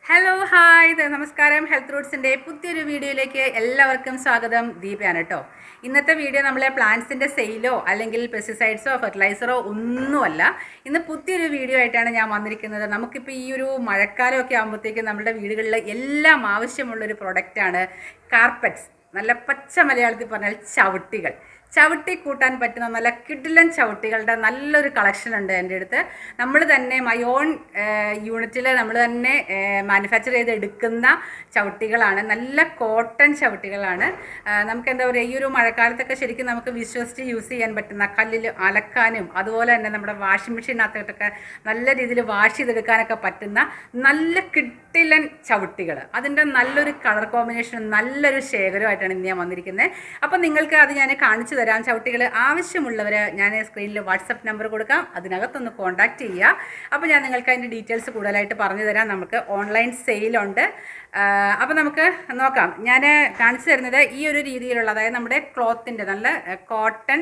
hello hi ഇത് നമസ്കാരം health റൂട്ട്സിൻ്റെ പുതിയൊരു വീഡിയോയിലേക്ക് എല്ലാവർക്കും സ്വാഗതം ദീപയാണ് കേട്ടോ ഇന്നത്തെ വീഡിയോ നമ്മളെ പ്ലാന്റ്സിൻ്റെ സെയിലോ അല്ലെങ്കിൽ പെസ്റ്റിസൈഡ്സോ ഫെർട്ടിലൈസറോ ഒന്നുമല്ല ഇന്ന് പുതിയൊരു വീഡിയോ ആയിട്ടാണ് ഞാൻ വന്നിരിക്കുന്നത് നമുക്കിപ്പോൾ ഈ ഒരു മഴക്കാലമൊക്കെ ആകുമ്പോഴത്തേക്കും നമ്മുടെ വീടുകളിൽ എല്ലാം ആവശ്യമുള്ളൊരു പ്രൊഡക്റ്റാണ് കാർപ്പറ്റ്സ് നല്ല പച്ച മലയാളത്തിൽ പറഞ്ഞാൽ ചവിട്ടികൾ ചവിട്ടി കൂട്ടാൻ പറ്റുന്ന നല്ല കിഡിലൻ ചവിട്ടികളുടെ നല്ലൊരു കളക്ഷൻ ഉണ്ട് എൻ്റെ അടുത്ത് നമ്മൾ തന്നെ മയോൺ യൂണിറ്റിൽ നമ്മൾ തന്നെ മാനുഫാക്ചർ ചെയ്ത് എടുക്കുന്ന ചവിട്ടികളാണ് നല്ല കോട്ടൺ ചവിട്ടികളാണ് ആ, നമുക്ക് എന്താ പറയുക ഈ ഒരു മഴക്കാലത്തൊക്കെ ശരിക്കും നമുക്ക് വിശ്വസിച്ച് യൂസ് ചെയ്യാൻ പറ്റുന്ന കല്ലിൽ അലക്കാനും അതുപോലെ തന്നെ നമ്മുടെ വാഷിംഗ് മെഷീനകത്തോട്ടൊക്കെ നല്ല രീതിയിൽ വാഷ് ചെയ്തെടുക്കാനൊക്കെ പറ്റുന്ന നല്ല കിട്ടിലൻ ചവിട്ടികൾ അതിൻ്റെ നല്ലൊരു കളർ കോമ്പിനേഷനും നല്ലൊരു ശേഖരമായിട്ടാണ് ഇന്ന് ഞാൻ വന്നിരിക്കുന്നത് അപ്പം നിങ്ങൾക്ക് അത് ഞാൻ കാണിച്ചു തരാം ചവിട്ടികൾ ആവശ്യമുള്ളവർ ഞാൻ സ്ക്രീനിൽ വാട്സപ്പ് നമ്പർ കൊടുക്കാം അതിനകത്തൊന്ന് കോൺടാക്റ്റ് ചെയ്യുക അപ്പോൾ ഞാൻ നിങ്ങൾക്ക് അതിൻ്റെ ഡീറ്റെയിൽസ് കൂടുതലായിട്ട് പറഞ്ഞു തരാം നമുക്ക് ഓൺലൈൻ സെയിലുണ്ട് അപ്പോൾ നമുക്ക് നോക്കാം ഞാൻ കാണിച്ചു തരുന്നത് ഈ ഒരു രീതിയിലുള്ള അതായത് നമ്മുടെ ക്ലോത്തിൻ്റെ നല്ല കോട്ടൺ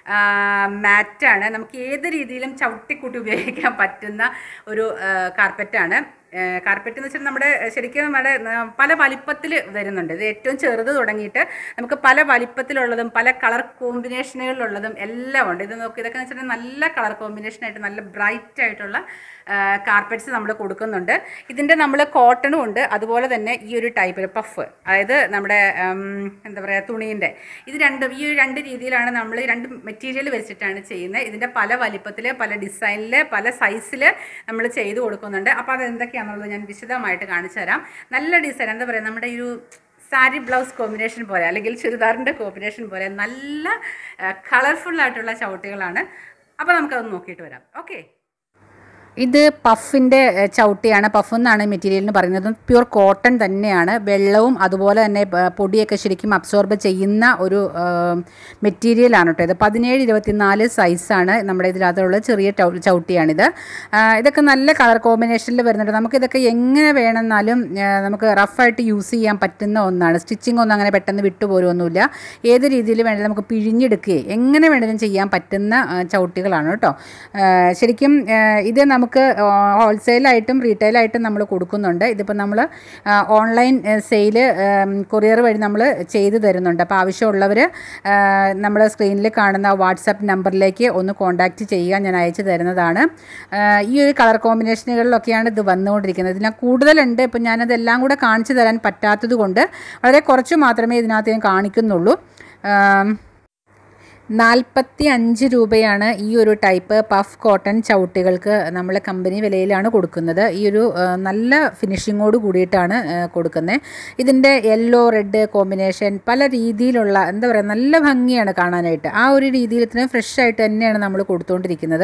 മാറ്റാണ് നമുക്ക് ഏത് രീതിയിലും ചവിട്ടിക്കൂട്ടി ഉപയോഗിക്കാൻ പറ്റുന്ന ഒരു കാർപ്പറ്റാണ് കാർപ്പറ്റ് എന്ന് വെച്ചാൽ നമ്മുടെ ശരിക്കും നമ്മുടെ ന- പല വലിപ്പത്തിൽ വരുന്നുണ്ട് ഇത് ഏറ്റവും ചെറുത് തുടങ്ങിയിട്ട് നമുക്ക് പല വലിപ്പത്തിലുള്ളതും പല കളർ കോമ്പിനേഷനുകളിലുള്ളതും എല്ലാം ഉണ്ട് ഇത് നോക്കി ഇതൊക്കെ എന്ന് വെച്ചിട്ടുണ്ടെങ്കിൽ നല്ല കളർ കോമ്പിനേഷനായിട്ട് നല്ല ബ്രൈറ്റ് ആയിട്ടുള്ള കാർപ്പറ്റ്സ് നമ്മൾ കൊടുക്കുന്നുണ്ട് ഇതിൻ്റെ നമ്മൾ കോട്ടണും ഉണ്ട് അതുപോലെ തന്നെ ഈ ഒരു ടൈപ്പിൽ പഫ് അതായത് നമ്മുടെ ഉം, എന്താ പറയുക തുണീൻ്റെ ഇത് രണ്ടും ഈ ഒരു രണ്ട് രീതിയിലാണ് നമ്മൾ ഈ രണ്ട് മെറ്റീരിയൽ വെച്ചിട്ടാണ് ചെയ്യുന്നത് ഇതിൻ്റെ പല വലിപ്പത്തിൽ പല ഡിസൈനിൽ പല സൈസിൽ നമ്മൾ ചെയ്ത് കൊടുക്കുന്നുണ്ട് അപ്പോൾ അത് എന്തൊക്കെയാണെന്നുള്ളത് ഞാൻ വിശദമായിട്ട് കാണിച്ചു തരാം നല്ല ഡിസൈൻ എന്താ പറയുക നമ്മുടെ ഈ ഒരു സാരി ബ്ലൗസ് കോമ്പിനേഷൻ പോലെ അല്ലെങ്കിൽ ചുരിദാറിൻ്റെ കോമ്പിനേഷൻ പോലെ നല്ല കളർഫുൾ ആയിട്ടുള്ള ചവിട്ടികളാണ് അപ്പോൾ നമുക്കത് നോക്കിയിട്ട് വരാം ഓക്കെ ഇത് പഫിൻ്റെ ചവിട്ടിയാണ് പഫ് എന്നാണ് മെറ്റീരിയലിന് പറയുന്നത് പ്യുർ കോട്ടൺ തന്നെയാണ് വെള്ളവും അതുപോലെ തന്നെ പ- പൊടിയൊക്കെ ശരിക്കും അബ്സോർബ് ചെയ്യുന്ന ഒരു മെറ്റീരിയലാണ് കേട്ടോ ഇത് പതിനേഴ് ഇരുപത്തിനാല് സൈസാണ് നമ്മുടെ ഇതിനകത്തുള്ള ചെറിയ ടൗ- ചവിട്ടിയാണിത് ആ, ഇതൊക്കെ നല്ല കളർ കോമ്പിനേഷനിൽ വരുന്നുണ്ട് നമുക്കിതൊക്കെ എങ്ങനെ വേണമെന്നാലും ആ, നമുക്ക് റഫായിട്ട് യൂസ് ചെയ്യാൻ പറ്റുന്ന ഒന്നാണ് സ്റ്റിച്ചിങ് ഒന്നും അങ്ങനെ പെട്ടെന്ന് വിട്ടുപോരുമൊന്നുമില്ല ഏത് രീതിയിൽ വേണമെങ്കിലും നമുക്ക് പിഴിഞ്ഞെടുക്കുകയും എങ്ങനെ വേണമെങ്കിലും ചെയ്യാൻ പറ്റുന്ന ആ, ചവിട്ടികളാണ് കേട്ടോ ആ, ശരിക്കും ആ, ഇത് നമുക്ക് ഹോൾസെയിലായിട്ടും റീറ്റെയിലായിട്ടും നമ്മൾ കൊടുക്കുന്നുണ്ട് ഇതിപ്പോൾ നമ്മൾ ഓൺലൈൻ സെയിൽ കൊറിയർ വഴി നമ്മൾ ചെയ്തു തരുന്നുണ്ട് അപ്പോൾ ആവശ്യമുള്ളവർ നമ്മൾ സ്ക്രീനിൽ കാണുന്ന വാട്സപ്പ് നമ്പറിലേക്ക് ഒന്ന് കോൺടാക്റ്റ് ചെയ്യുക ഞാൻ അയച്ചു തരുന്നതാണ് ആ, ഈ ഒരു കളർ കോമ്പിനേഷനുകളിലൊക്കെയാണ് ഇത് വന്നുകൊണ്ടിരിക്കുന്നത് ഇതിന് കൂടുതലുണ്ട് ഇപ്പം ഞാനതെല്ലാം കൂടെ കാണിച്ചു തരാൻ പറ്റാത്തത് കൊണ്ട് വളരെ കുറച്ച് മാത്രമേ ഇതിനകത്ത് ഞാൻ കാണിക്കുന്നുള്ളൂ ആം, നാൽപ്പത്തി അഞ്ച് രൂപയാണ് ഈ ഒരു ടൈപ്പ് പഫ് കോട്ടൺ ചവിട്ടികൾക്ക് നമ്മൾ കമ്പനി വിലയിലാണ് കൊടുക്കുന്നത് ഈ ഒരു ആ, നല്ല ഫിനിഷിങ്ങോട് കൂടിയിട്ടാണ് കൊടുക്കുന്നത് ഇതിൻ്റെ യെല്ലോ റെഡ് കോമ്പിനേഷൻ പല രീതിയിലുള്ള എന്താ പറയുക നല്ല ഭംഗിയാണ് കാണാനായിട്ട് ആ ഒരു രീതിയിൽ ഇത്രയും ഫ്രഷ് ആയിട്ട് തന്നെയാണ് നമ്മൾ കൊടുത്തുകൊണ്ടിരിക്കുന്നത്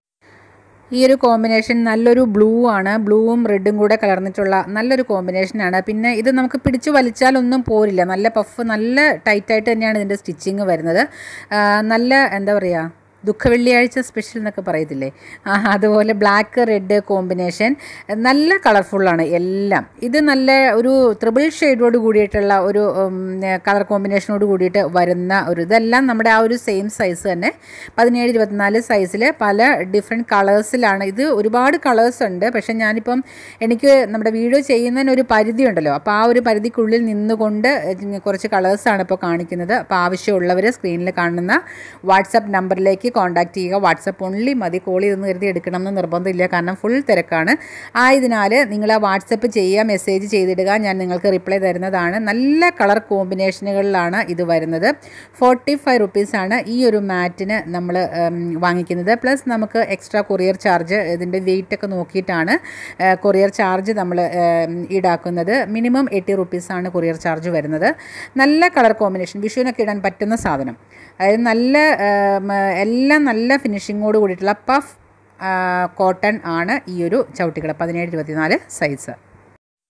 ഈ ഒരു കോമ്പിനേഷൻ നല്ലൊരു ബ്ലൂ ആണ് ബ്ലൂവും റെഡും കൂടെ കലർന്നിട്ടുള്ള നല്ലൊരു കോമ്പിനേഷനാണ് പിന്നെ ഇത് നമുക്ക് പിടിച്ചു വലിച്ചാലൊന്നും പോരില്ല നല്ല പഫ് നല്ല ടൈറ്റായിട്ട് തന്നെയാണ് ഇതിൻ്റെ സ്റ്റിച്ചിങ് വരുന്നത് ആ, നല്ല എന്താ പറയുക ദുഃഖവെള്ളിയാഴ്ച സ്പെഷ്യൽ എന്നൊക്കെ പറയത്തില്ലേ ആ അതുപോലെ ബ്ലാക്ക് റെഡ് കോമ്പിനേഷൻ നല്ല കളർഫുള്ളാണ് എല്ലാം ഇത് നല്ല ഒരു ത്രിബിൾ ഷെയ്ഡോട് കൂടിയിട്ടുള്ള ഒരു കളർ കോമ്പിനേഷനോട് കൂടിയിട്ട് വരുന്ന ഒരു ഇതെല്ലാം നമ്മുടെ ആ ഒരു സെയിം സൈസ് തന്നെ പതിനേഴ് ഇരുപത്തിനാല് സൈസിൽ പല ഡിഫറെൻറ്റ് കളേഴ്സിലാണ് ഇത് ഒരുപാട് കളേഴ്സ് ഉണ്ട് പക്ഷേ ഞാനിപ്പം എനിക്ക് നമ്മുടെ വീഡിയോ ചെയ്യുന്നതിന് ഒരു പരിധി ഉണ്ടല്ലോ അപ്പോൾ ആ ഒരു പരിധിക്കുള്ളിൽ നിന്നുകൊണ്ട് കുറച്ച് കളേഴ്സാണ് ഇപ്പോൾ കാണിക്കുന്നത് അപ്പോൾ ആവശ്യമുള്ളവർ സ്ക്രീനിൽ കാണുന്ന വാട്സപ്പ് നമ്പറിലേക്ക് കോൺടാക്റ്റ് ചെയ്യുക വാട്സപ്പ് ഓൺലി മതി കോൾ ചെയ്തെന്ന് കരുതി എടുക്കണം എന്ന് നിർബന്ധമില്ല കാരണം ഫുൾ തിരക്കാണ് ആയതിനാൽ നിങ്ങൾ ആ വാട്സപ്പ് ചെയ്യുക മെസ്സേജ് ചെയ്തിടുക ഞാൻ നിങ്ങൾക്ക് റിപ്ലൈ തരുന്നതാണ് നല്ല കളർ കോമ്പിനേഷനുകളിലാണ് ഇത് വരുന്നത് ഫോർട്ടി ഫൈവ് റുപ്പീസാണ് ഈ ഒരു മാറ്റിന് നമ്മൾ വാങ്ങിക്കുന്നത് പ്ലസ് നമുക്ക് എക്സ്ട്രാ കൊറിയർ ചാർജ് ഇതിൻ്റെ വെയിറ്റ് ഒക്കെ നോക്കിയിട്ടാണ് കൊറിയർ ചാർജ് നമ്മൾ ഈടാക്കുന്നത് മിനിമം എയ്റ്റി റുപ്പീസാണ് കൊറിയർ ചാർജ് വരുന്നത് നല്ല കളർ കോമ്പിനേഷൻ വിഷുവിനൊക്കെ ഇടാൻ പറ്റുന്ന സാധനം അതായത് നല്ല ഉം, എല്ലാം നല്ല ഫിനിഷിങ്ങോട് കൂടിയിട്ടുള്ള പഫ് കോട്ടൺ ആണ് ഈ ഒരു ചവിട്ടികൾ പതിനേഴ് ഇരുപത്തിനാല് സൈസ്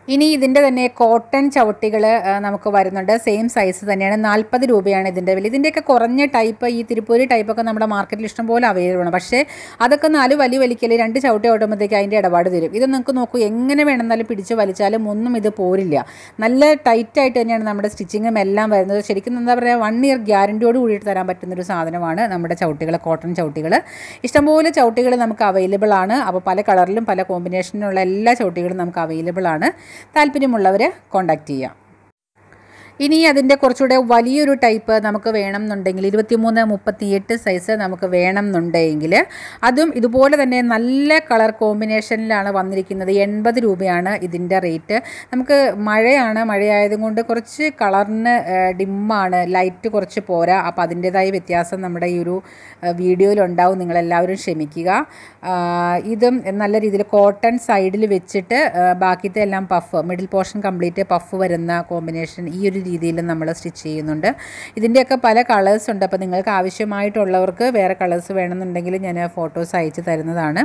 ഇനി ഇതിൻ്റെ തന്നെ കോട്ടൺ ചവിട്ടികൾ നമുക്ക് വരുന്നുണ്ട് സെയിം സൈസ് തന്നെയാണ് നാൽപ്പത് രൂപയാണ് ഇതിൻ്റെ വില ഇതിൻ്റെയൊക്കെ കുറഞ്ഞ ടൈപ്പ് ഈ തിരുപ്പൂരി ടൈപ്പൊക്കെ നമ്മുടെ മാർക്കറ്റിൽ ഇഷ്ടംപോലെ അവൈലബിൾ ആണ് പക്ഷേ അതൊക്കെ നാല് വലി വലിക്കൽ രണ്ട് ചവിട്ടി ഓട്ടുമ്പോഴത്തേക്ക് അതിൻ്റെ ഇടപാട് തരും ഇത് നിങ്ങൾക്ക് നോക്കൂ എങ്ങനെ വേണമെന്നാലും പിടിച്ച് വലിച്ചാലും ഒന്നും ഇത് പോരില്ല നല്ല ടൈറ്റ് ആയിട്ട് തന്നെയാണ് നമ്മുടെ സ്റ്റിച്ചിങ്ങും എല്ലാം വരുന്നത് ശരിക്കും എന്താ പറയുക വൺ ഇയർ ഗ്യാരൻറ്റിയോട് കൂടിയിട്ട് തരാൻ പറ്റുന്നൊരു സാധനമാണ് നമ്മുടെ ചവിട്ടികൾ കോട്ടൺ ചവിട്ടികൾ ഇഷ്ടംപോലെ ചവിട്ടികൾ നമുക്ക് അവൈലബിൾ ആണ് അപ്പോൾ പല കളറിലും പല കോമ്പിനേഷനിലുള്ള എല്ലാ ചവിട്ടികളും നമുക്ക് അവൈലബിൾ ആണ് താല്പര്യമുള്ളവർ കോൺടാക്റ്റ് ചെയ്യാം ഇനി അതിൻ്റെ കുറച്ചുകൂടെ വലിയൊരു ടൈപ്പ് നമുക്ക് വേണം എന്നുണ്ടെങ്കിൽ ഇരുപത്തിമൂന്ന് മുപ്പത്തിയെട്ട് സൈസ് നമുക്ക് വേണം എന്നുണ്ടെങ്കിൽ അതും ഇതുപോലെ തന്നെ നല്ല കളർ കോമ്പിനേഷനിലാണ് വന്നിരിക്കുന്നത് എൺപത് രൂപയാണ് ഇതിൻ്റെ റേറ്റ് നമുക്ക് മഴയാണ് മഴയായതും കൊണ്ട് കുറച്ച് കളറിന് ഡിമ്മാണ് ലൈറ്റ് കുറച്ച് പോരാ അപ്പോൾ അതിൻ്റേതായ വ്യത്യാസം നമ്മുടെ ഈ ഒരു വീഡിയോയിലുണ്ടാവും നിങ്ങളെല്ലാവരും ക്ഷമിക്കുക ഇതും നല്ല രീതിയിൽ കോട്ടൺ സൈഡിൽ വെച്ചിട്ട് ബാക്കിത്തെ എല്ലാം puff middle portion complete puff വരുന്ന കോമ്പിനേഷൻ ഈ ഒരു രീതിയിൽ നമ്മൾ സ്റ്റിച്ച് ചെയ്യുന്നുണ്ട് ഇതിൻ്റെയൊക്കെ പല കളേഴ്സ് ഉണ്ട് അപ്പോൾ നിങ്ങൾക്ക് ആവശ്യമായിട്ടുള്ളവർക്ക് വേറെ കളേഴ്സ് വേണമെന്നുണ്ടെങ്കിൽ ഞാൻ ഫോട്ടോസ് അയച്ചു തരുന്നതാണ്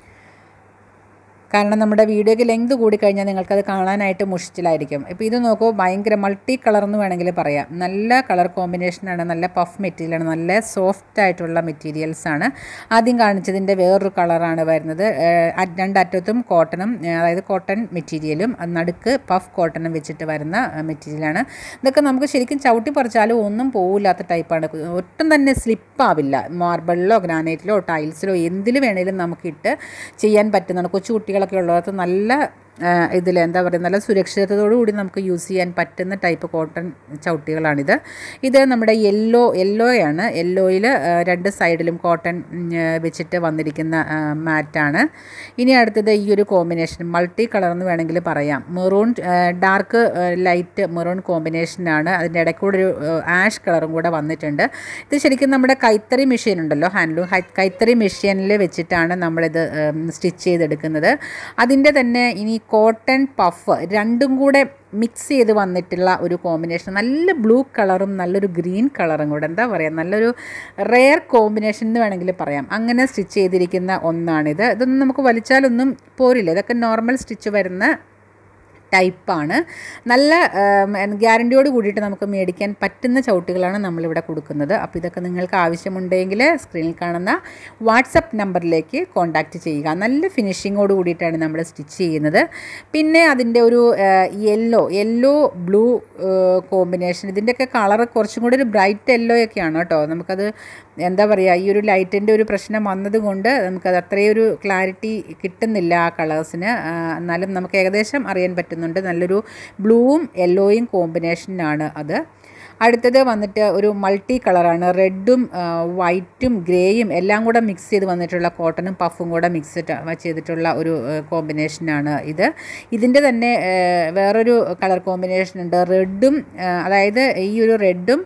കാരണം നമ്മുടെ വീഡിയോയ്ക്ക് ലെങ്ത് കൂടിക്കഴിഞ്ഞാൽ നിങ്ങൾക്കത് കാണാനായിട്ട് മുഷിച്ചിലായിരിക്കും ഇപ്പോൾ ഇത് നോക്കൂ ഭയങ്കര മൾട്ടി കളർ എന്ന് വേണമെങ്കിൽ പറയാം നല്ല കളർ കോമ്പിനേഷനാണ് നല്ല പഫ് മെറ്റീരിയലാണ് നല്ല സോഫ്റ്റ് ആയിട്ടുള്ള മെറ്റീരിയൽസ് ആണ് ആദ്യം കാണിച്ചതിൻ്റെ വേറൊരു കളറാണ് വരുന്നത് രണ്ട് അറ്റത്തും കോട്ടണും അതായത് കോട്ടൺ മെറ്റീരിയലും നടുക്ക് പഫ് കോട്ടണും വെച്ചിട്ട് വരുന്ന മെറ്റീരിയലാണ് ഇതൊക്കെ നമുക്ക് ശരിക്കും ചവിട്ടി പറിച്ചാലും ഒന്നും പോകില്ലാത്ത ടൈപ്പാണ് ഒട്ടും തന്നെ സ്ലിപ്പാവില്ല മാർബിളിലോ ഗ്രാനൈറ്റിലോ ടൈൽസിലോ എന്തിൽ വേണേലും നമുക്കിട്ട് ചെയ്യാൻ പറ്റുന്നതാണ് കൊച്ചു കുട്ടികളൊക്കെ ഉള്ളിടത്ത് നല്ല ഇതിൽ എന്താ പറയുക നല്ല സുരക്ഷിതത്തോടു കൂടി നമുക്ക് യൂസ് ചെയ്യാൻ പറ്റുന്ന ടൈപ്പ് കോട്ടൺ ചവിട്ടികളാണിത് ഇത് നമ്മുടെ യെല്ലോ യെല്ലോയാണ് യെല്ലോയിൽ രണ്ട് സൈഡിലും കോട്ടൺ വെച്ചിട്ട് വന്നിരിക്കുന്ന മാറ്റാണ് ഇനി അടുത്തത് ഈ ഒരു കോമ്പിനേഷൻ മൾട്ടി കളർ എന്ന് വേണമെങ്കിൽ പറയാം മെറൂൺ ഡാർക്ക് ലൈറ്റ് മെറൂൺ കോമ്പിനേഷനാണ് അതിൻ്റെ ഇടയ്ക്കൂടെ ഒരു ആഷ് കളറും കൂടെ വന്നിട്ടുണ്ട് ഇത് ശരിക്കും നമ്മുടെ കൈത്തറി മെഷീൻ ഉണ്ടല്ലോ ഹാൻഡ്ലൂം കൈത്തറി മെഷീനിൽ വെച്ചിട്ടാണ് നമ്മളിത് സ്റ്റിച്ച് ചെയ്തെടുക്കുന്നത് അതിൻ്റെ തന്നെ ഇനി കോട്ടൺ പഫ് രണ്ടും കൂടെ മിക്സ് ചെയ്ത് വന്നിട്ടുള്ള ഒരു കോമ്പിനേഷൻ നല്ല ബ്ലൂ കളറും നല്ലൊരു ഗ്രീൻ കളറും കൂടെ എന്താ പറയുക നല്ലൊരു റെയർ കോമ്പിനേഷൻ എന്ന് വേണമെങ്കിൽ പറയാം അങ്ങനെ സ്റ്റിച്ച് ചെയ്തിരിക്കുന്ന ഒന്നാണിത് ഇതൊന്നും നമുക്ക് വലിച്ചാലൊന്നും പോരില്ല ഇതൊക്കെ നോർമൽ സ്റ്റിച്ച് വരുന്ന ടൈപ്പാണ് നല്ല ഗ്യാരൻറ്റിയോട് കൂടിയിട്ട് നമുക്ക് മേടിക്കാൻ പറ്റുന്ന ചവിട്ടുകളാണ് നമ്മളിവിടെ കൊടുക്കുന്നത് അപ്പോൾ ഇതൊക്കെ നിങ്ങൾക്ക് ആവശ്യമുണ്ടെങ്കിൽ സ്ക്രീനിൽ കാണുന്ന വാട്സപ്പ് നമ്പറിലേക്ക് കോൺടാക്റ്റ് ചെയ്യുക നല്ല ഫിനിഷിങ്ങോട് കൂടിയിട്ടാണ് നമ്മൾ സ്റ്റിച്ച് ചെയ്യുന്നത് പിന്നെ അതിൻ്റെ ഒരു യെല്ലോ യെല്ലോ ബ്ലൂ കോമ്പിനേഷൻ ഇതിൻ്റെയൊക്കെ കളർ കുറച്ചും കൂടി ഒരു ബ്രൈറ്റ് യെല്ലോ ഒക്കെയാണ് കേട്ടോ നമുക്കത് എന്താ പറയുക ഈ ഒരു ലൈറ്റിൻ്റെ ഒരു പ്രശ്നം വന്നതുകൊണ്ട് നമുക്കത് അത്രയും ഒരു ക്ലാരിറ്റി കിട്ടുന്നില്ല ആ കളേഴ്സിന് എന്നാലും നമുക്ക് ഏകദേശം അറിയാൻ പറ്റുന്നുണ്ട് നല്ലൊരു ബ്ലൂവും യെല്ലോയും കോമ്പിനേഷനാണ് അത് അടുത്തത് വന്നിട്ട് ഒരു മൾട്ടി കളറാണ് റെഡും വൈറ്റും ഗ്രേയും എല്ലാം കൂടെ മിക്സ് ചെയ്ത് വന്നിട്ടുള്ള കോട്ടണും പഫും കൂടെ മിക്സ് ചെയ്തിട്ടുള്ള ഒരു കോമ്പിനേഷനാണ് ഇത് ഇതിൻ്റെ തന്നെ വേറൊരു കളർ കോമ്പിനേഷൻ ഉണ്ട് റെഡും അതായത് ഈ ഒരു റെഡും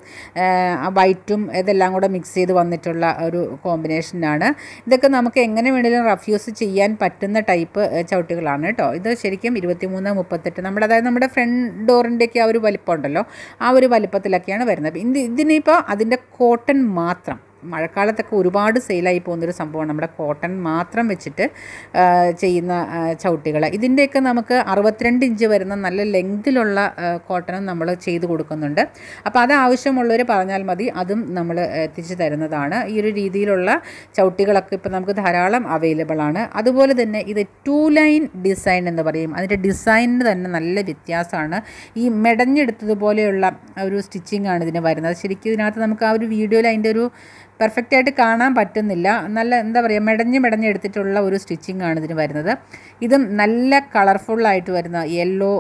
വൈറ്റും ഇതെല്ലാം കൂടെ മിക്സ് ചെയ്ത് വന്നിട്ടുള്ള ഒരു കോമ്പിനേഷനാണ് ഇതൊക്കെ നമുക്ക് എങ്ങനെ വേണമെങ്കിലും റഫ്യൂസ് ചെയ്യാൻ പറ്റുന്ന ടൈപ്പ് ചവിട്ടുകളാണ് കേട്ടോ ഇത് ശരിക്കും ഇരുപത്തിമൂന്ന് മുപ്പത്തെട്ട് നമ്മുടെ അതായത് നമ്മുടെ ഫ്രണ്ട് ഡോറിൻ്റെയൊക്കെ ആ ഒരു വലിപ്പം ഉണ്ടല്ലോ ആ ഒരു വലിപ്പത്തിലൊക്കെ ഒക്കെയാണ് വരുന്നത് ഇത് ഇതിനിപ്പോൾ അതിൻ്റെ കോട്ടൺ മാത്രം മഴക്കാലത്തൊക്കെ ഒരുപാട് സെയിലായി പോകുന്നൊരു സംഭവമാണ് നമ്മുടെ കോട്ടൺ മാത്രം വെച്ചിട്ട് ചെയ്യുന്ന ചവിട്ടികൾ ഇതിൻ്റെയൊക്കെ നമുക്ക് അറുപത്തിരണ്ട് ഇഞ്ച് വരുന്ന നല്ല ലെങ്തിലുള്ള കോട്ടണും നമ്മൾ ചെയ്ത് കൊടുക്കുന്നുണ്ട് അപ്പോൾ അത് ആവശ്യമുള്ളവർ പറഞ്ഞാൽ മതി അതും നമ്മൾ എത്തിച്ചു തരുന്നതാണ് ഈ ഒരു രീതിയിലുള്ള ചവിട്ടികളൊക്കെ ഇപ്പോൾ നമുക്ക് ധാരാളം അവൈലബിൾ ആണ് അതുപോലെ തന്നെ ഇത് ടു ലൈൻ ഡിസൈൻ എന്ന് പറയും അതിൻ്റെ ഡിസൈനിന് തന്നെ നല്ല വ്യത്യാസമാണ് ഈ മെടഞ്ഞെടുത്തതുപോലെയുള്ള ഒരു സ്റ്റിച്ചിങ് ആണ് ഇതിന് വരുന്നത് ശരിക്കും ഇതിനകത്ത് നമുക്ക് ആ ഒരു വീഡിയോയിൽ അതിൻ്റെ ഒരു പെർഫെക്റ്റ് ആയിട്ട് കാണാൻ പറ്റുന്നില്ല നല്ല എന്താ പറയുക മെടഞ്ഞ് മെടഞ്ഞെടുത്തിട്ടുള്ള ഒരു സ്റ്റിച്ചിങ് ആണ് ഇതിന് വരുന്നത് ഇതും നല്ല കളർഫുള്ളായിട്ട് വരുന്ന യെല്ലോ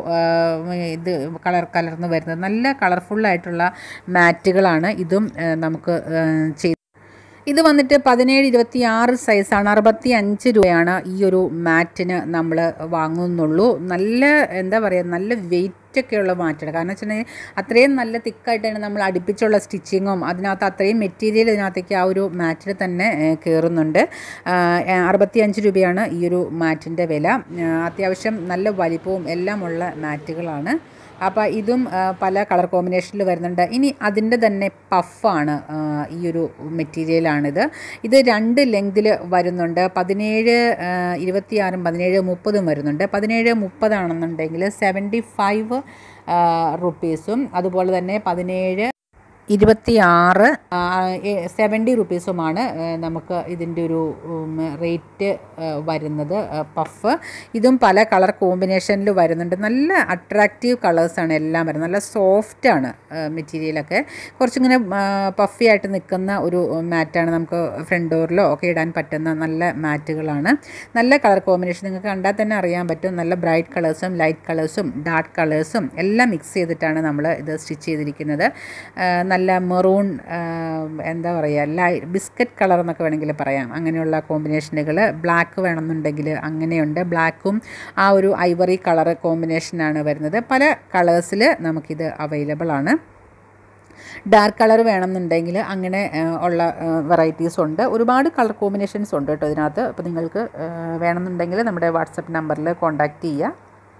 ഇത് കളർ കലർന്ന് വരുന്നത് നല്ല കളർഫുള്ളായിട്ടുള്ള മാറ്റുകളാണ് ഇതും നമുക്ക് ചെയ്ത് ഇത് വന്നിട്ട് പതിനേഴ് ഇരുപത്തി ആറ് സൈസാണ് അറുപത്തി അഞ്ച് രൂപയാണ് ഈ ഒരു മാറ്റിന് നമ്മൾ വാങ്ങുന്നുള്ളൂ നല്ല എന്താ പറയുക നല്ല വെയിറ്റ് ഒക്കെയുള്ള മാറ്റാണ് കാരണം വെച്ചിട്ടുണ്ടെങ്കിൽ അത്രയും നല്ല തിക്കായിട്ടാണ് നമ്മൾ അടുപ്പിച്ചുള്ള സ്റ്റിച്ചിങ്ങും അതിനകത്ത് അത്രയും മെറ്റീരിയൽ ഇതിനകത്തേക്ക് ആ ഒരു മാറ്റിൽ തന്നെ കയറുന്നുണ്ട് അറുപത്തി അഞ്ച് രൂപയാണ് ഈ ഒരു മാറ്റിൻ്റെ വില അത്യാവശ്യം നല്ല വലിപ്പവും എല്ലാമുള്ള മാറ്റുകളാണ് അപ്പോൾ ഇതും ആ, പല കളർ കോമ്പിനേഷനിൽ വരുന്നുണ്ട് ഇനി അതിൻ്റെ തന്നെ പഫാണ് ഈ ഒരു മെറ്റീരിയലാണിത് ഇത് രണ്ട് ലെങ്തിൽ വരുന്നുണ്ട് പതിനേഴ് ഇരുപത്തിയാറും പതിനേഴ് മുപ്പതും വരുന്നുണ്ട് പതിനേഴ് മുപ്പതാണെന്നുണ്ടെങ്കിൽ സെവൻറ്റി ഫൈവ് റുപ്പീസും അതുപോലെ തന്നെ പതിനേഴ് ഇരുപത്തിയാറ് സെവൻറ്റി റുപ്പീസുമാണ് ആ, നമുക്ക് ഇതിൻ്റെ ഒരു ഉം, റേറ്റ് ആ, വരുന്നത് ആ, പഫ് ഇതും പല കളർ കോമ്പിനേഷനിൽ വരുന്നുണ്ട് നല്ല അട്രാക്റ്റീവ് കളേഴ്സാണ് എല്ലാം വരുന്നത് നല്ല സോഫ്റ്റാണ് മെറ്റീരിയലൊക്കെ കുറച്ചിങ്ങനെ പഫി ആയിട്ട് നിൽക്കുന്ന ഒരു മാറ്റാണ് നമുക്ക് ഫ്രണ്ട് ഡോറിലോ ഒക്കെ ഇടാൻ പറ്റുന്ന നല്ല മാറ്റുകളാണ് നല്ല കളർ കോമ്പിനേഷൻ നിങ്ങൾക്ക് കണ്ടാൽ തന്നെ അറിയാൻ പറ്റും നല്ല ബ്രൈറ്റ് കളേഴ്സും ലൈറ്റ് കളേഴ്സും ഡാർക്ക് കളേഴ്സും എല്ലാം മിക്സ് ചെയ്തിട്ടാണ് നമ്മൾ ഇത് സ്റ്റിച്ച് ചെയ്തിരിക്കുന്നത് ആ, നല്ല മെറൂൺ എന്താ പറയുക ലൈ ബിസ്ക്കറ്റ് കളർ എന്നൊക്കെ വേണമെങ്കിൽ പറയാം അങ്ങനെയുള്ള കോമ്പിനേഷനുകൾ ബ്ലാക്ക് വേണമെന്നുണ്ടെങ്കിൽ അങ്ങനെയുണ്ട് ബ്ലാക്കും ആ ഒരു ഐവറി കളർ കോമ്പിനേഷനാണ് വരുന്നത് പല കളേഴ്സിൽ നമുക്കിത് അവൈലബിൾ ആണ് ഡാർക്ക് കളർ വേണമെന്നുണ്ടെങ്കിൽ അങ്ങനെ ആ, ഉള്ള വെറൈറ്റീസ് ഉണ്ട് ഒരുപാട് കളർ കോമ്പിനേഷൻസ് ഉണ്ട് കേട്ടോ ഇതിനകത്ത് അപ്പോൾ നിങ്ങൾക്ക് ആ, വേണമെന്നുണ്ടെങ്കിൽ നമ്മുടെ വാട്സപ്പ് നമ്പറിൽ കോൺടാക്റ്റ് ചെയ്യുക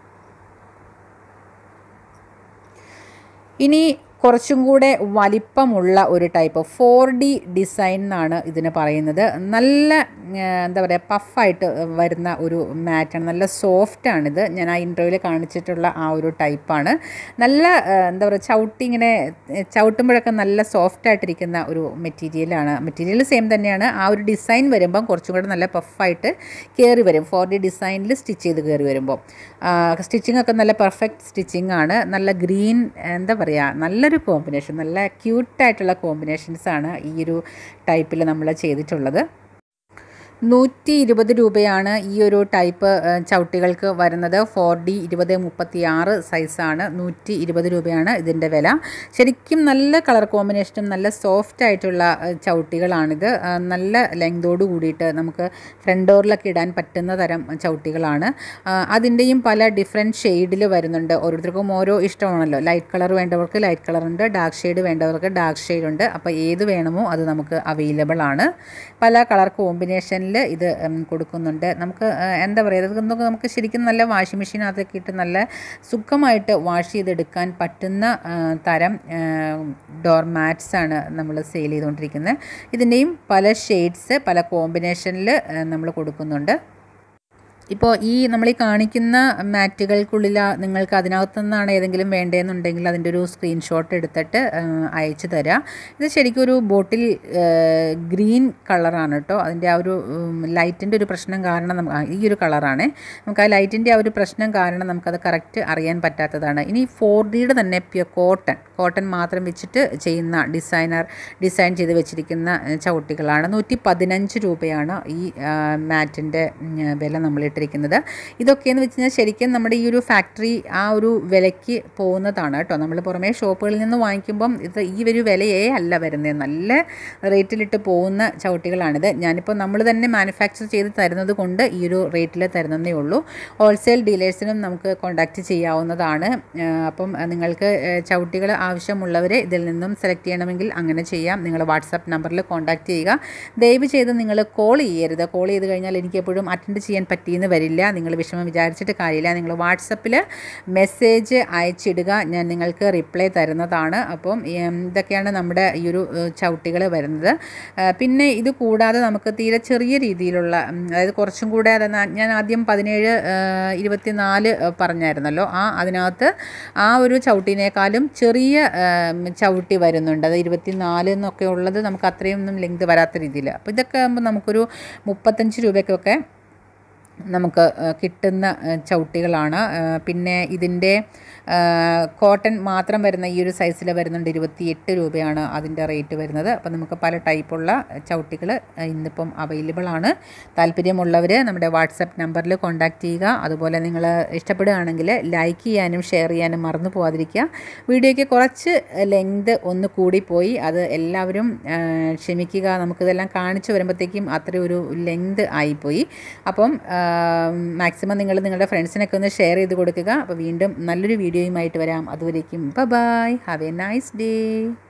ഇനി കുറച്ചും കൂടെ വലിപ്പമുള്ള ഒരു ടൈപ്പ് ഫോർ ഡി ഡിസൈൻ എന്നാണ് ഇതിന് പറയുന്നത് നല്ല ആ, എന്താ പറയുക പഫായിട്ട് വരുന്ന ഒരു മാറ്റാണ് നല്ല സോഫ്റ്റാണിത് ഞാൻ ആ ഇൻട്രോയിൽ കാണിച്ചിട്ടുള്ള ആ ഒരു ടൈപ്പാണ് നല്ല ആ, എന്താ പറയുക ചവിട്ടി ഇങ്ങനെ ചവിട്ടുമ്പോഴൊക്കെ നല്ല സോഫ്റ്റായിട്ടിരിക്കുന്ന ഒരു മെറ്റീരിയലാണ് മെറ്റീരിയൽ സെയിം തന്നെയാണ് ആ ഒരു ഡിസൈൻ വരുമ്പം കുറച്ചും കൂടെ നല്ല പഫായിട്ട് കയറി വരും ഫോർ ഡി ഡിസൈനിൽ സ്റ്റിച്ച് ചെയ്ത് കയറി വരുമ്പോൾ സ്റ്റിച്ചിങ് ഒക്കെ നല്ല പെർഫെക്റ്റ് സ്റ്റിച്ചിങ് ആണ് നല്ല ഗ്രീൻ എന്താ പറയുക നല്ലൊരു കോമ്പിനേഷൻ നല്ല ക്യൂട്ടായിട്ടുള്ള കോമ്പിനേഷൻസ് ആണ് ഈ ഒരു ടൈപ്പിൽ നമ്മൾ ചെയ്തിട്ടുള്ളത് നൂറ്റി ഇരുപത് രൂപയാണ് ഈ ഒരു ടൈപ്പ് ആ, ചവിട്ടികൾക്ക് വരുന്നത് ഫോർ ഡി ഇരുപത് മുപ്പത്തി ആറ് സൈസാണ് നൂറ്റി ഇരുപത് രൂപയാണ് ഇതിൻ്റെ വില ശരിക്കും നല്ല കളർ കോമ്പിനേഷനും നല്ല സോഫ്റ്റ് ആയിട്ടുള്ള ആ, ചവിട്ടികളാണിത് ആ, നല്ല ലെങ്തോട് കൂടിയിട്ട് നമുക്ക് ഫ്രണ്ട് ഡോറിലൊക്കെ ഇടാൻ പറ്റുന്ന തരം ചവിട്ടികളാണ് ആ, അതിൻ്റെയും പല ഡിഫറെൻറ്റ് ഷെയ്ഡിൽ വരുന്നുണ്ട് ഓരോരുത്തർക്കും ഓരോ ഇഷ്ടമാണല്ലോ ലൈറ്റ് കളർ വേണ്ടവർക്ക് ലൈറ്റ് കളർ ഉണ്ട് ഡാർക്ക് ഷെയ്ഡ് വേണ്ടവർക്ക് ഡാർക്ക് ഷെയ്ഡ് ഉണ്ട് അപ്പോൾ ഏത് വേണമോ അത് നമുക്ക് അവൈലബിൾ ആണ് പല കളർ കോമ്പിനേഷനിൽ ഇത് ഉം, കൊടുക്കുന്നുണ്ട് നമുക്ക് ആ, എന്താ പറയുക ഇതൊക്കെ നമുക്ക് ശരിക്കും നല്ല വാഷിംഗ് മെഷീനകത്തൊക്കെ ഇട്ട് നല്ല സുഖമായിട്ട് വാഷ് ചെയ്തെടുക്കാൻ പറ്റുന്ന ആ, തരം ഡോർ മാറ്റ്സ് ആണ് നമ്മൾ സെയിൽ ചെയ്തുകൊണ്ടിരിക്കുന്നത് ഇതിൻ്റെയും പല ഷെയ്ഡ്സ് പല കോമ്പിനേഷനിൽ നമ്മൾ കൊടുക്കുന്നുണ്ട് ഇപ്പോൾ ഈ നമ്മൾ ഈ കാണിക്കുന്ന മാറ്റുകൾക്കുള്ളിൽ ആ- നിങ്ങൾക്ക് അതിനകത്തു നിന്നാണ് ഏതെങ്കിലും വേണ്ടതെന്നുണ്ടെങ്കിൽ അതിൻ്റെ ഒരു സ്ക്രീൻഷോട്ട് എടുത്തിട്ട് ആ, അയച്ചു തരാം ഇത് ശരിക്കും ഒരു ബോട്ടിൽ ഗ്രീൻ കളറാണ് കേട്ടോ അതിൻ്റെ ആ ഒരു ലൈറ്റിൻ്റെ ഒരു പ്രശ്നം കാരണം നമുക്ക് ആ, ഈ ഒരു കളറാണ് നമുക്ക് ആ ലൈറ്റിൻ്റെ ആ ഒരു പ്രശ്നം കാരണം നമുക്കത് കറക്റ്റ് അറിയാൻ പറ്റാത്തതാണ് ഇനി ഫോർ ഡിയുടെ തന്നെ പ്യുർ കോട്ടൺ കോട്ടൺ മാത്രം വെച്ചിട്ട് ചെയ്യുന്ന ഡിസൈനർ ഡിസൈൻ ചെയ്ത് വെച്ചിരിക്കുന്ന ഏ, ചവിട്ടികളാണ് നൂറ്റി പതിനഞ്ച് രൂപയാണ് ഈ മാറ്റിൻ്റെ വില നമ്മൾ ഇട്ടിരിക്കുന്നത് ഇതൊക്കെയെന്ന് വെച്ച് കഴിഞ്ഞാൽ ശരിക്കും നമ്മുടെ ഈ ഒരു ഫാക്ടറി ആ ഒരു വിലയ്ക്ക് പോകുന്നതാണ് കേട്ടോ നമ്മൾ പുറമേ ഷോപ്പുകളിൽ നിന്ന് വാങ്ങിക്കുമ്പം ഇത് ഈ ഒരു വിലയേ അല്ല വരുന്നത് നല്ല റേറ്റിലിട്ട് പോകുന്ന ചവിട്ടികളാണിത് ഞാനിപ്പോൾ നമ്മൾ തന്നെ മാനുഫാക്ചർ ചെയ്ത് തരുന്നത് കൊണ്ട് ഈ ഒരു റേറ്റിൽ തരുന്നതേ ഉള്ളൂ ഹോൾസെയിൽ ഡീലേഴ്സിനും നമുക്ക് കോൺടാക്റ്റ് ചെയ്യാവുന്നതാണ് ആ, അപ്പം ആ, നിങ്ങൾക്ക് ചവിട്ടികൾ ആവശ്യമുള്ളവരെ ഇതിൽ നിന്നും സെലക്ട് ചെയ്യണമെങ്കിൽ അങ്ങനെ ചെയ്യാം നിങ്ങൾ വാട്സാപ്പ് നമ്പറിൽ കോൺടാക്റ്റ് ചെയ്യുക ദയവ് ചെയ്ത് നിങ്ങൾ കോൾ ചെയ്യരുത് കോൾ ചെയ്ത് കഴിഞ്ഞാൽ എനിക്ക് എപ്പോഴും അറ്റൻഡ് ചെയ്യാൻ പറ്റിയെന്ന് വരില്ല നിങ്ങൾ വിഷമം വിചാരിച്ചിട്ട് കാര്യമില്ല നിങ്ങൾ വാട്സപ്പിൽ മെസ്സേജ് അയച്ചിടുക ഞാൻ നിങ്ങൾക്ക് റിപ്ലൈ തരുന്നതാണ് അപ്പം ഉം, ഇതൊക്കെയാണ് നമ്മുടെ ഈ ഒരു ചവിട്ടികൾ വരുന്നത് ആ, പിന്നെ ഇത് കൂടാതെ നമുക്ക് തീരെ ചെറിയ രീതിയിലുള്ള ഉം, അതായത് കുറച്ചും കൂടെ അത് നാ- ഞാൻ ആദ്യം പതിനേഴ് ഇരുപത്തി നാല് പറഞ്ഞായിരുന്നല്ലോ ആ അതിനകത്ത് ആ ഒരു ചവിട്ടിനേക്കാളും ചെറിയ ഉം, ചവിട്ടി വരുന്നുണ്ട് അത് ഇരുപത്തി നാല് എന്നൊക്കെ ഉള്ളത് നമുക്ക് അത്രയും ഒന്നും ലെങ്ത് വരാത്ത രീതിയിൽ അപ്പോൾ ഇതൊക്കെ ആകുമ്പോൾ നമുക്കൊരു മുപ്പത്തഞ്ച് രൂപയ്ക്കൊക്കെ നമുക്ക് ആ, കിട്ടുന്ന ആ, ചവിട്ടികളാണ് ആ, പിന്നെ ഇതിൻ്റെ കോട്ടൺ മാത്രം വരുന്ന ഈ ഒരു സൈസിൽ വരുന്നുണ്ട് ഇരുപത്തിയെട്ട് രൂപയാണ് അതിൻ്റെ റേറ്റ് വരുന്നത് അപ്പോൾ നമുക്ക് പല ടൈപ്പുള്ള ചവിട്ടികൾ ഇന്നിപ്പം അവൈലബിൾ ആണ് താല്പര്യമുള്ളവർ നമ്മുടെ വാട്സപ്പ് നമ്പറിൽ കോൺടാക്റ്റ് ചെയ്യുക അതുപോലെ നിങ്ങൾ ഇഷ്ടപ്പെടുകയാണെങ്കിൽ ലൈക്ക് ചെയ്യാനും ഷെയർ ചെയ്യാനും മറന്നു പോകാതിരിക്കുക വീഡിയോയ്ക്ക് കുറച്ച് ലെങ്ത് ഒന്ന് കൂടിപ്പോയി അത് എല്ലാവരും ആ, ക്ഷമിക്കുക നമുക്കിതെല്ലാം കാണിച്ചു വരുമ്പോഴത്തേക്കും അത്ര ഒരു ലെങ്ത് ആയിപ്പോയി അപ്പം മാക്സിമം നിങ്ങൾ നിങ്ങളുടെ ഫ്രണ്ട്സിനൊക്കെ ഒന്ന് ഷെയർ ചെയ്ത് കൊടുക്കുക അപ്പോൾ വീണ്ടും നല്ലൊരു വീഡിയോയുമായിട്ട് വരാം അതുവരേക്കും bye have a nice day